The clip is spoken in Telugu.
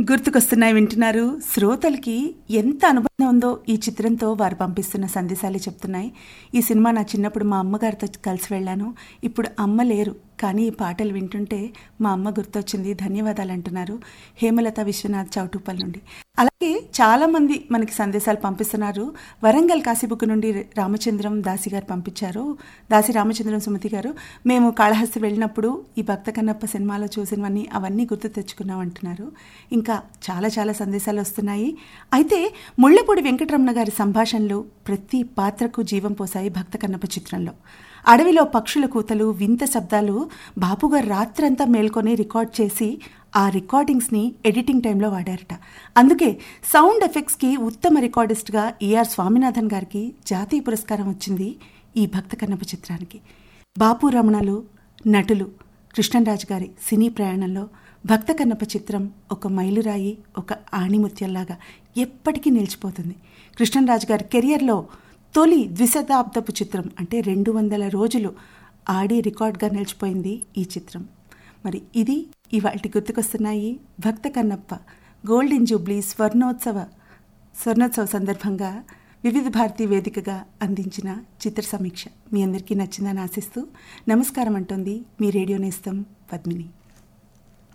గుర్తుకొస్తున్నాయి వింటున్నారు శ్రోతలకి ఎంత అనుబంధం ఉందో ఈ చిత్రంతో వారు పంపిస్తున్న సందేశాలే చెప్తున్నాయి ఈ సినిమా నా చిన్నప్పుడు మా అమ్మగారితో కలిసి వెళ్ళాను ఇప్పుడు అమ్మ లేరు కానీ ఈ పాటలు వింటుంటే మా అమ్మ గుర్తొచ్చింది ధన్యవాదాలు అంటున్నారు హేమలత విశ్వనాథ్ చౌటుప్పల్ నుండి అలాగే చాలామంది మనకి సందేశాలు పంపిస్తున్నారు వరంగల్ కాశీబుక్ నుండి రామచంద్రం దాసి గారు పంపించారు దాసి రామచంద్రం సుమతి గారు మేము కాళహస్తి వెళ్ళినప్పుడు ఈ భక్త కన్నప్ప సినిమాలో చూసినవన్నీ అవన్నీ గుర్తు తెచ్చుకున్నాం అంటున్నారు ఇంకా చాలా చాలా సందేశాలు వస్తున్నాయి అయితే ముళ్ళపూడి వెంకటరమణ గారి సంభాషణలు ప్రతి పాత్రకు జీవం పోసాయి భక్త కన్నప్ప చిత్రంలో అడవిలో పక్షుల కూతలు వింత శబ్దాలు బాపుగారు రాత్రంతా మేల్కొని రికార్డ్ చేసి ఆ రికార్డింగ్స్ని ఎడిటింగ్ టైంలో వాడారట అందుకే సౌండ్ ఎఫెక్ట్స్కి ఉత్తమ రికార్డిస్ట్గా ఈఆర్ స్వామినాథన్ గారికి జాతీయ పురస్కారం వచ్చింది ఈ భక్త కన్నప్ప చిత్రానికి బాపు రమణలు నటులు కృష్ణరాజు గారి సినీ ప్రయాణంలో భక్త కన్నప్ప చిత్రం ఒక మైలురాయి ఒక ఆణిముత్యంలాగా ఎప్పటికీ నిలిచిపోతుంది కృష్ణరాజు గారి కెరియర్లో తొలి ద్విశతాబ్దపు చిత్రం అంటే రెండు వందల రోజులు ఆడి రికార్డ్గా నిలిచిపోయింది ఈ చిత్రం మరి ఇది ఇవాళ గుర్తుకొస్తున్నాయి భక్త కన్నప్ప గోల్డెన్ జూబ్లీ స్వర్ణోత్సవ స్వర్ణోత్సవ సందర్భంగా వివిధ భారతీ వేదికగా అందించిన చిత్ర సమీక్ష మీ అందరికీ నచ్చిందని ఆశిస్తూ నమస్కారం అంటోంది మీ రేడియో నేస్తం పద్మిని